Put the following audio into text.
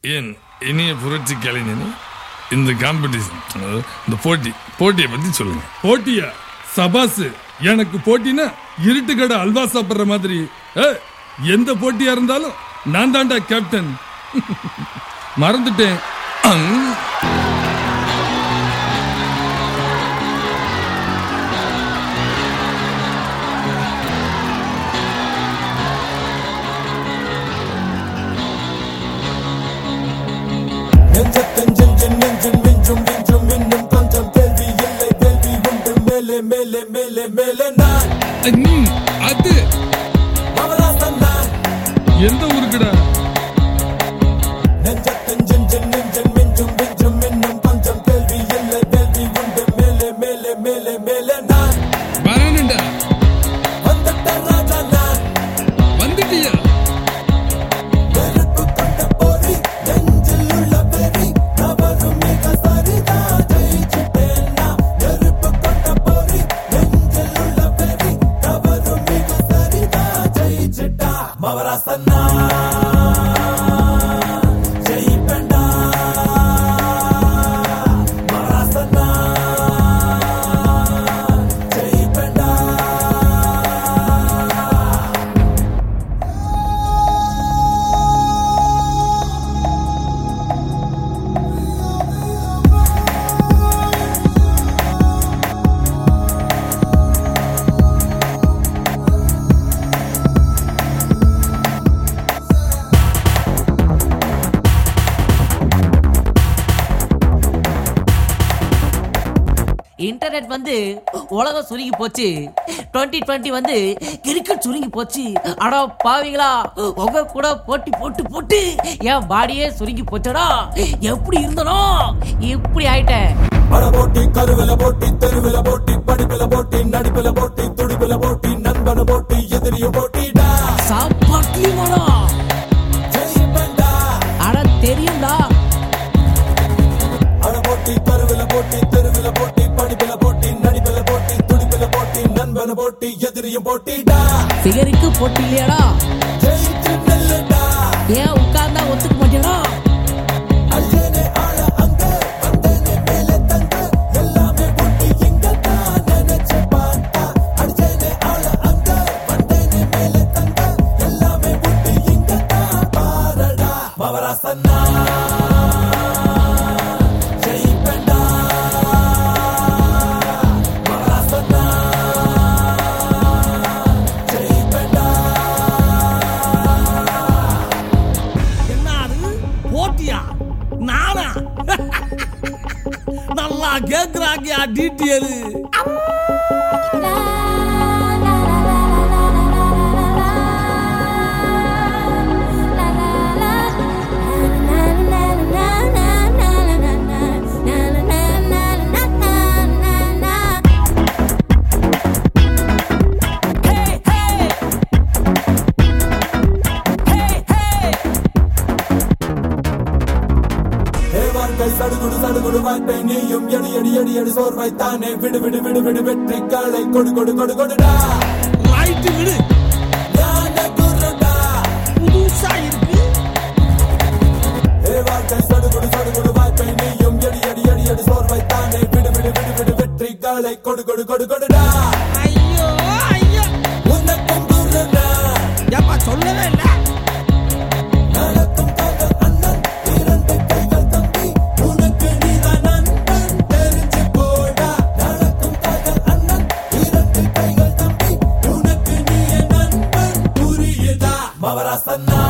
என் இனிய புரட்சி கலைஞனே இந்த காம்படிஷன் இந்த போட்டி போட்டியை பத்தி சொல்லுங்க போட்டியா சபாஸ் எனக்கு போட்டினா இருட்டு கடை அல்வா சாப்பிடுற மாதிரி ஏய், எந்த போட்டியா இருந்தாலும் நான் தான்டா கேப்டன் மறந்துட்டேன் அங். நெஞ்சத்தின் ஜிஞ்சின் நெஞ்சின் மிஞ்சும் மிஞ்சும் இன்னும் கொஞ்சம் கேள்வி இல்லை கேள்வி உண்டு மேலே மேலே மேலே மேலே நான் ம், அது அவராசன் நான் எந்த ஊருக்குடா நெஞ்சத்தின் ஜிஞ்சின் நெஞ்சின் மிஞ்சும் மிஞ்சும் இன்னும் கொஞ்சம் கேள்வி இல்லை கேள்வி உண்டு மேலே மேலே மேலே மேலே நான் வரணுண்டா வந்துட்ட ராஜா நான் வந்துட்டியா நெருப்பு கொண்ட பொறி நெஞ்சில் உள்ள வெறி தவறும் மிக சரிதான் ஜெயிச்சிட்டேன் நான் நெருப்பு கொண்ட பொறி நெஞ்சில் உள்ள வெறி தவறும் மிக சரிதான் ஜெயிச்சிட்டா மவராசன் ஜெயிப்பேண்டா மவராசன் ஜெயிப்பேண்டா இன்டர்நெட் வந்து உலகம் சுருங்கி போச்சு 2020 டுவெண்ட்டி வந்து கிரிக்கெட் சுருங்கி போச்சு அடா பாவிங்களா உங்க கூட போட்டி போட்டு போட்டு என் பாடியே சுருங்கி போச்சடா எப்படி இருந்தனோ இப்படி ஆயிட்டேன் பட போட்டி கருவில போட்டி தெருவில போட்டி படிப்புல போட்டி நடிப்புல போட்டி துடிப்புல போட்டி நண்பன போட்டி எதிரிய போட்டிடா சாப்பாட்டியுமாடா ஜெயிப்பேண்டா அட தெரியும்டா அட போட்டி கருவில போட்டி தெருவில போட்டி படிப்புல போட்டி நடிப்புல போட்டி துடிப்புல போட்டி நண்பன போட்டி எதிரிய போட்டிடா சிகருக்கு போட்டி இல்லையாடா ஜெயிச்சு நெல்லுடா ஏன் உட்கார்ந்தா ஒத்துக்க மாட்டேடா அஞ்சனே ஆள அங்க வந்தனே மேலே தங்க எல்லாமே போட்டி இங்க தான் நினைச்சு பார்த்தா அடிச்சனே ஆள அங்க வந்தனே மேலே தங்க எல்லாமே போட்டி இங்க தான் பாரடா மவராசன்னா ஜெயிப்பேண்டா மவராசன்னா ஜெயிப்பேண்டா என்னது போட்டியா நானா நல்லா கேக்குறாங்கயா டீட்டெயில் ஏ வாழ்க்கை சடுகுடு சடுகுடு வாழ்க்கை நீயும் எடி எடி எடி எடி சோர்வைத்தானே விடு விடு விடு விடு வெற்றி காலை கொடு கொடு கொடு கொடுடா ரைட்டு விடு ஞான குருடா புதுசா இருக்கு ஏ வாழ்க்கை சடுகுடு சடுகுடு வாழ்க்கை நீயும் எடி எடி எடி எடி சோர்வைத்தானே விடு விடு விடு விடு வெற்றி காலை கொடு கொடு கொடு கொடுடா ஐயோ ஐயோ உனக்கும் குருடா ஏப்பா சொல்லவே இல்ல நடக்கும் காதல் அண்ணன் இரண்டு கைகள் தம்பி உனக்கு நீதான் நண்பன் தெரிஞ்சு போடா நடக்கும் காதல் அண்ணன் இரண்டு கைகள் தம்பி உனக்கு நீ நண்பன் புரியுதா மவராசன்னா